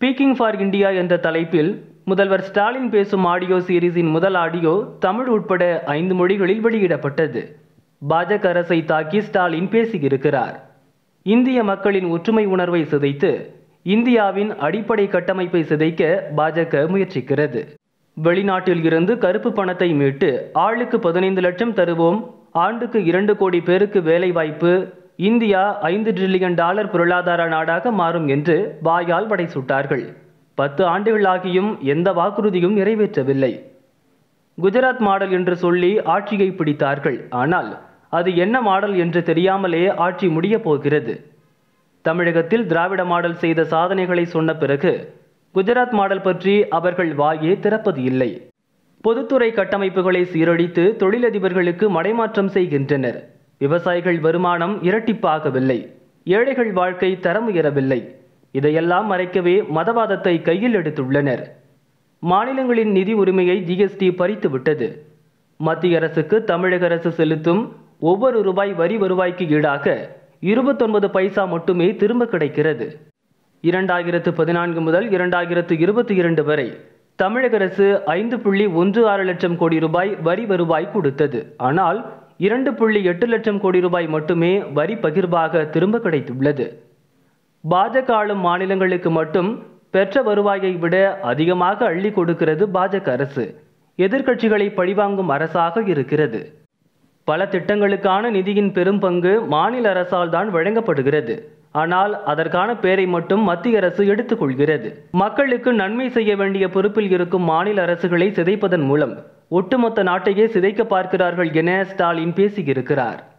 speaking for India என்ற தலைப்பில் முதல்வர் ஸ்டாலின் பேசும் ஆடியோ சீரிஸின் முதல் ஆடியோ தமிழ் உட்பட ஐந்து மொழிகளில் வெளியிடப்பட்டது பாஜக அரசை தாக்கி ஸ்டாலின் பேசியிருக்கிறார் இந்திய மக்களின் ஒற்றுமை உணர்வை சிதைத்து இந்தியாவின் அடிப்படை கட்டமைப்பை சிதைக்க பாஜக முயற்சிக்கிறது வெளிநாட்டில் இருந்து கருப்பு பணத்தை மீட்டு ஆளுக்கு பதினைந்து லட்சம் தருவோம் ஆண்டுக்கு இரண்டு கோடி பேருக்கு வேலைவாய்ப்பு இந்தியா ஐந்து டிரில்லியன் டாலர் பொருளாதார நாடாக மாறும் என்று வாயால் படை சுட்டார்கள் பத்து ஆண்டுகளாகியும் எந்த வாக்குறுதியும் நிறைவேற்றவில்லை குஜராத் மாடல் என்று சொல்லி ஆட்சியை பிடித்தார்கள் ஆனால் அது என்ன மாடல் என்று தெரியாமலே ஆட்சி முடியப் போகிறது தமிழகத்தில் திராவிட மாடல் செய்த சாதனைகளை சொன்ன பிறகு குஜராத் மாடல் பற்றி அவர்கள் வாயே திறப்பது இல்லை பொதுத்துறை கட்டமைப்புகளை சீரழித்து தொழிலதிபர்களுக்கு மடைமாற்றம் செய்கின்றனர் விவசாயிகள் வருமானம் இரட்டிப்பாகவில்லை ஏழைகள் வாழ்க்கை தரம் உயரவில்லை இதையெல்லாம் மறைக்கவே மதவாதத்தை கையில் எடுத்துள்ளனர் மாநிலங்களின் நிதி உரிமையை ஜிஎஸ்டி பறித்து விட்டது மத்திய அரசுக்கு தமிழக அரசு செலுத்தும் ஒவ்வொரு ரூபாய் வரி வருவாய்க்கு ஈடாக இருபத்தொன்பது பைசா மட்டுமே திரும்ப கிடைக்கிறது இரண்டாயிரத்து பதினான்கு முதல் இரண்டாயிரத்து இருபத்தி இரண்டு வரை தமிழக அரசு ஐந்து புள்ளி ஒன்று ஆறு லட்சம் கோடி ரூபாய் வரி வருவாய் கொடுத்தது ஆனால் இரண்டு புள்ளி எட்டு லட்சம் கோடி ரூபாய் மட்டுமே வரி பகிர்வாக திரும்ப கிடைத்துள்ளது பாஜக ஆளும் மாநிலங்களுக்கு மட்டும் பெற்ற வருவாயை விட அதிகமாக அள்ளி கொடுக்கிறது பாஜக அரசு எதிர்க்கட்சிகளை பழிவாங்கும் அரசாக இருக்கிறது பல திட்டங்களுக்கான நிதியின் பெரும் பங்கு மாநில அரசால் தான் வழங்கப்படுகிறது ஆனால் அதற்கான பேரை மட்டும் மத்திய அரசு எடுத்துக்கொள்கிறது மக்களுக்கு நன்மை செய்ய வேண்டிய பொறுப்பில் இருக்கும் மாநில அரசுகளை சிதைப்பதன் மூலம் ஒட்டுமொத்த நாட்டையே சிதைக்க பார்க்கிறார்கள் என ஸ்டாலின் பேசியிருக்கிறார்